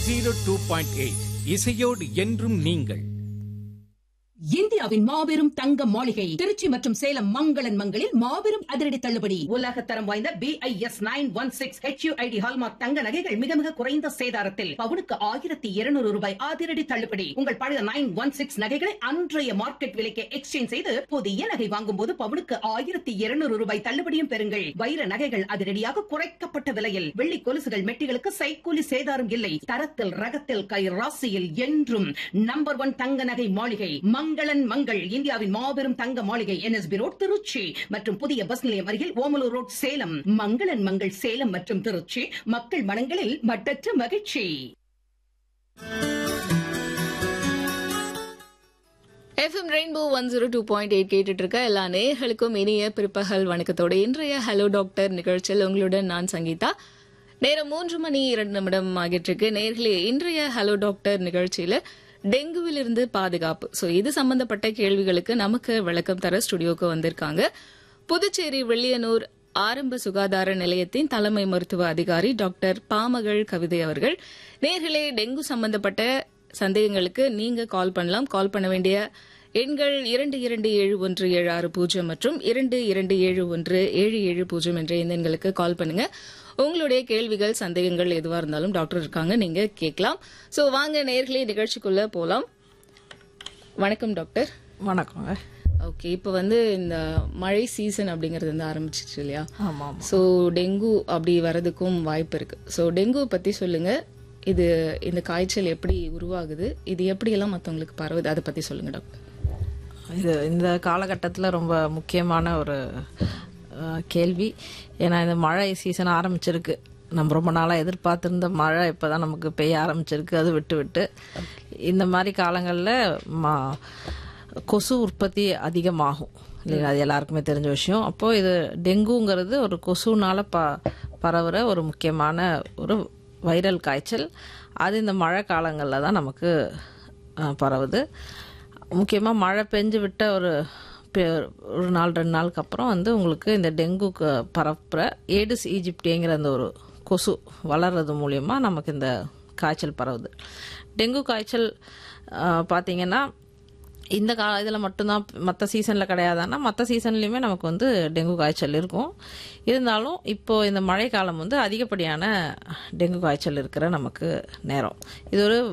zero two point eight இசையோடு என்றும் நீங்கள் இந்தியாவின் மாபெரும் தங்க மாளிகை திருச்சி மற்றும் சேலம் மங்களன் மங்களில் மாபெரும் அதிரடி தள்ளுபடி உலக தரம் வாய்ந்த B I S nine one six HUID hallmark தங்க நகைகள் மிக மிக குறைந்த சேதாரத்தில் பவுனுக்கு ஆயிரத்தி இருநூறு ரூபாய் அதிரடி தள்ளுபடி உங்கள் பழைய நைன் ஒன் சிக்ஸ் நகைகளை அன்றைய மார்க்கெட் விலைக்கு எக்ஸ்சேஞ்ச் செய்து புதிய நகை வாங்கும் போது பவுனுக்கு ஆயிரத்தி இருநூறு ரூபாய் தள்ளுபடியும் பெறுங்கள் வைர நகைகள் அதிரடியாக குறைக்கப்பட்ட விலையில் வெள்ளி கொலுசுகள் மெட்டிகளுக்கு சைக்கூலி சேதாரம் இல்லை தரத்தில் ரகத்தில் கை ராசியில் என்றும் நம்பர் ஒன் தங்க நகை மாளிகை மங்களன் மங்கள் இந்தியாவின் மாபெரும் தங்க மாளிகை என்எஸ்பி ரோட் திருச்சி மற்றும் புதிய பஸ் நிலையம் அருகில் ஓமலூர் ரோட் சேலம் மங்களன் மங்கள் சேலம் மற்றும் திருச்சி மக்கள் மனங்களில் மட்டற்ற மகிழ்ச்சி FM rainbow one zero two point eight கேட்டுட்டு இருக்க எல்லா நேயர்களுக்கும் இனிய பிற்பகல் வணக்கத்தோட இன்றைய ஹலோ டாக்டர் நிகழ்ச்சியில் உங்களுடன் நான் சங்கீதா நேரம் மூன்று மணி இரண்டு நிமிடம் ஆகிட்டு இருக்கு நேர்களே இன்றைய ஹலோ டாக்டர் நிகழ்ச்சியில டெங்குவிலிருந்து பாதுகாப்பு ஸோ இது சம்பந்தப்பட்ட கேள்விகளுக்கு நமக்கு விளக்கம் தர ஸ்டுடியோக்கு வந்திருக்காங்க புதுச்சேரி வெள்ளியனூர் ஆரம்ப சுகாதார நிலையத்தின் தலைமை மருத்துவ அதிகாரி டாக்டர் பாமகள் கவிதை அவர்கள் நேர்களே டெங்கு சம்பந்தப்பட்ட சந்தேகங்களுக்கு நீங்க கால் பண்ணலாம் கால் பண்ண வேண்டிய எண்கள் இரண்டு இரண்டு ஏழு ஒன்று ஏழு ஆறு பூஜ்ஜியம் மற்றும் இரண்டு இரண்டு ஏழு ஒன்று ஏழு ஏழு பூஜ்ஜியம் என்ற இந்த எண்களுக்கு கால் பண்ணுங்க உங்களுடைய கேள்விகள் சந்தேகங்கள் எதுவா இருந்தாலும் டாக்டர் இருக்காங்க நீங்க கேட்கலாம் சோ வாங்க நேர்களே நிகழ்ச்சிக்குள்ள போலாம் வணக்கம் டாக்டர் வணக்கங்க ஓகே இப்போ வந்து இந்த மழை சீசன் அப்படிங்கிறது வந்து ஆரம்பிச்சிச்சு இல்லையா ஆமாம் ஆமாம் ஸோ டெங்கு அப்படி வரதுக்கும் வாய்ப்பு இருக்கு ஸோ டெங்கு பத்தி சொல்லுங்க இது இந்த காய்ச்சல் எப்படி உருவாகுது இது எப்படியெல்லாம் மற்றவங்களுக்கு பரவுது அதை பத்தி சொல்லுங்க டாக்டர் இது இந்த காலகட்டத்தில் ரொம்ப முக்கியமான ஒரு அஹ், கேள்வி ஏன்னா இந்த மழை சீசன் ஆரம்பிச்சிருக்கு நம்ம ரொம்ப நாளாக எதிர்பார்த்திருந்த மழை இப்போ தான் நமக்கு பெய்ய ஆரம்பிச்சிருக்கு அது விட்டு விட்டு இந்த மாதிரி காலங்களில் மா கொசு உற்பத்தி அதிகமாகும் இல்லைங்களா அது எல்லாருக்குமே தெரிஞ்ச விஷயம் அப்போது இது டெங்குங்கிறது ஒரு கொசுனால ப பரவுற ஒரு முக்கியமான ஒரு வைரல் காய்ச்சல் அது இந்த மழை காலங்களில் தான் நமக்கு அஹ், பரவுது முக்கியமாக மழை பெஞ்சு விட்ட ஒரு பெ- ஒரு நாள் ரெண்டு நாளுக்கு அப்புறம் வந்து உங்களுக்கு இந்த டெங்கு க- பரப்புற ஏடிஸ் ஈஜிப்டிங்கிற அந்த ஒரு கொசு வளர்றது மூலியமா நமக்கு இந்த காய்ச்சல் பரவுது டெங்கு காய்ச்சல் ஆஹ், பார்த்தீங்கன்னா இந்த கா இதில் மட்டும்தான் மற்ற சீசனில் கிடையாதுன்னா மற்ற சீசன்லேயுமே நமக்கு வந்து டெங்கு காய்ச்சல் இருக்கும் இருந்தாலும் இப்போ இந்த மழைக்காலம் வந்து அதிகப்படியான டெங்கு காய்ச்சல் இருக்கிற நமக்கு நேரம் இது ஒரு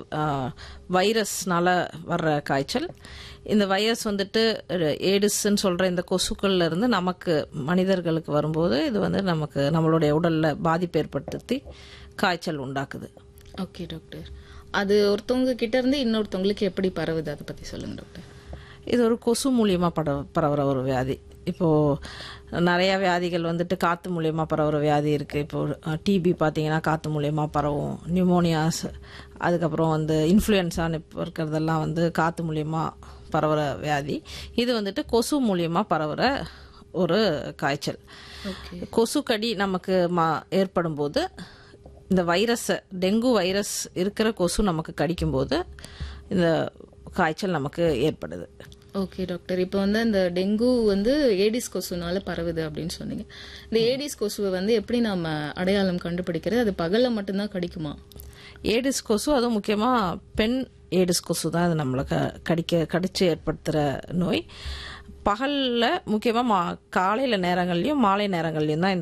வைரஸ்னால வர்ற காய்ச்சல் இந்த வைரஸ் வந்துட்டு ஏடிஸ்ன்னு சொல்கிற இந்த கொசுக்கள்ல இருந்து நமக்கு மனிதர்களுக்கு வரும்போது இது வந்து நமக்கு நம்மளுடைய உடலில் பாதிப்பு ஏற்படுத்தி காய்ச்சல் உண்டாக்குது ஓகே டாக்டர் அது ஒருத்தவங்க கிட்ட இருந்து இன்னொருத்தவங்களுக்கு எப்படி பரவுது அதை பத்தி சொல்லுங்க டாக்டர் இது ஒரு கொசு மூலியமாக பட பரவுற ஒரு வியாதி இப்போது நிறைய வியாதிகள் வந்துட்டு காற்று மூலியமாக பரவுற வியாதி இருக்குது இப்போ டிபி பார்த்தீங்கன்னா காற்று மூலியமாக பரவும் நியூமோனியாஸ் அதுக்கப்புறம் வந்து இன்ஃப்ளூயன்ஸான்னு இப்போ இருக்கிறதெல்லாம் வந்து காற்று மூலியமாக பரவுற வியாதி இது வந்துட்டு கொசு மூலியமாக பரவுற ஒரு காய்ச்சல் கொசு கடி நமக்கு மா ஏற்படும் போது இந்த வைரஸை டெங்கு வைரஸ் இருக்கிற கொசு நமக்கு கடிக்கும்போது இந்த காய்ச்சல் நமக்கு ஏற்படுது ஓகே டாக்டர் இப்போ வந்து இந்த டெங்கு வந்து ஏடிஸ் கொசுனால பரவுது அப்படின்னு சொன்னீங்க இந்த ஏடிஸ் கொசுவை வந்து எப்படி நாம அடையாளம் கண்டுபிடிக்கிறது அது பகல்ல மட்டும்தான் கடிக்குமா ஏடிஸ் கொசு அதுவும் முக்கியமாக பெண் ஏடிஸ் கொசு தான் அது நம்மளை க கடிக்க கடிச்சு ஏற்படுத்துகிற நோய் பகலில் முக்கியமாக மா காலையில் நேரங்கள்லையும் மாலை நேரங்கள்லையும் தான் இந்த